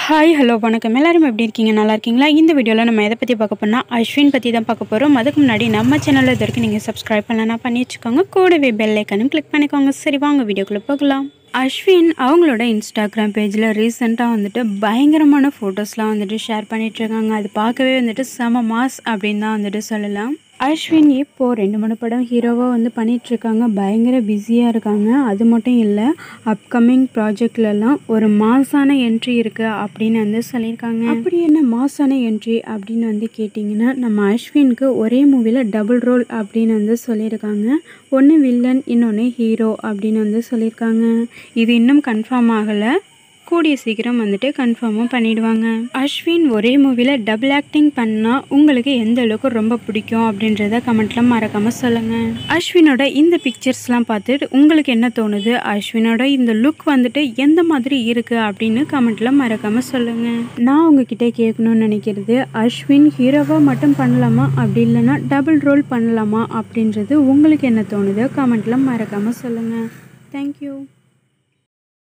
hi hello வணக்கம் எல்லாரும் எப்படி இருக்கீங்க நல்லா இருக்கீங்களா இந்த வீடியோவில் நம்ம எதை பற்றி பார்க்க போனால் அஸ்வின் பற்றி தான் பார்க்க போகிறோம் அதுக்கு முன்னாடி நம்ம சேனலில் இது வரைக்கும் நீங்கள் சப்ஸ்கிரைப் பண்ணலன்னா பண்ணி வச்சுக்கோங்க கூடவே பெல் ஐக்கனும் கிளிக் பண்ணிக்கோங்க சரி வாங்க வீடியோக்குள்ளே போகலாம் அஸ்வின் அவங்களோட இன்ஸ்டாகிராம் பேஜில் ரீசெண்டாக வந்துட்டு பயங்கரமான ஃபோட்டோஸ்லாம் வந்துட்டு ஷேர் பண்ணிகிட்ருக்காங்க அது பார்க்கவே வந்துட்டு செம மாஸ் அப்படின்னு தான் வந்துட்டு சொல்லலாம் அஸ்வின் இப்போது ரெண்டு மூணு படம் ஹீரோவாக வந்து பண்ணிகிட்ருக்காங்க பயங்கர பிஸியாக இருக்காங்க அது மட்டும் இல்லை அப்கமிங் ப்ராஜெக்ட்லலாம் ஒரு மாசான என்ட்ரி இருக்குது அப்படின்னு வந்து சொல்லியிருக்காங்க அப்படி என்ன மாசான என்ட்ரி அப்படின்னு வந்து கேட்டிங்கன்னா நம்ம அஸ்வினுக்கு ஒரே மூவியில் டபுள் ரோல் அப்படின்னு வந்து சொல்லியிருக்காங்க ஒன்று வில்லன் இன்னொன்று ஹீரோ அப்படின்னு வந்து சொல்லியிருக்காங்க இது இன்னும் கன்ஃபார்ம் ஆகலை கூடிய சீக்கிரம் வந்துட்டு கன்ஃபார்மும் பண்ணிடுவாங்க அஸ்வின் ஒரே மூவியில் டபுள் ஆக்டிங் பண்ணால் உங்களுக்கு எந்த அளவுக்கு ரொம்ப பிடிக்கும் அப்படின்றத கமெண்ட்டில் மறக்காமல் சொல்லுங்கள் அஸ்வினோட இந்த பிக்சர்ஸ்லாம் பார்த்துட்டு உங்களுக்கு என்ன தோணுது அஸ்வினோட இந்த லுக் வந்துட்டு எந்த மாதிரி இருக்குது அப்படின்னு கமெண்ட்டில் மறக்காமல் சொல்லுங்கள் நான் உங்ககிட்ட கேட்கணும்னு நினைக்கிறது அஸ்வின் ஹீரோவாக மட்டும் பண்ணலாமா அப்படி இல்லைன்னா டபுள் ரோல் பண்ணலாமா அப்படின்றது உங்களுக்கு என்ன தோணுது கமெண்ட்டில் மறக்காமல் சொல்லுங்கள் தேங்க்யூ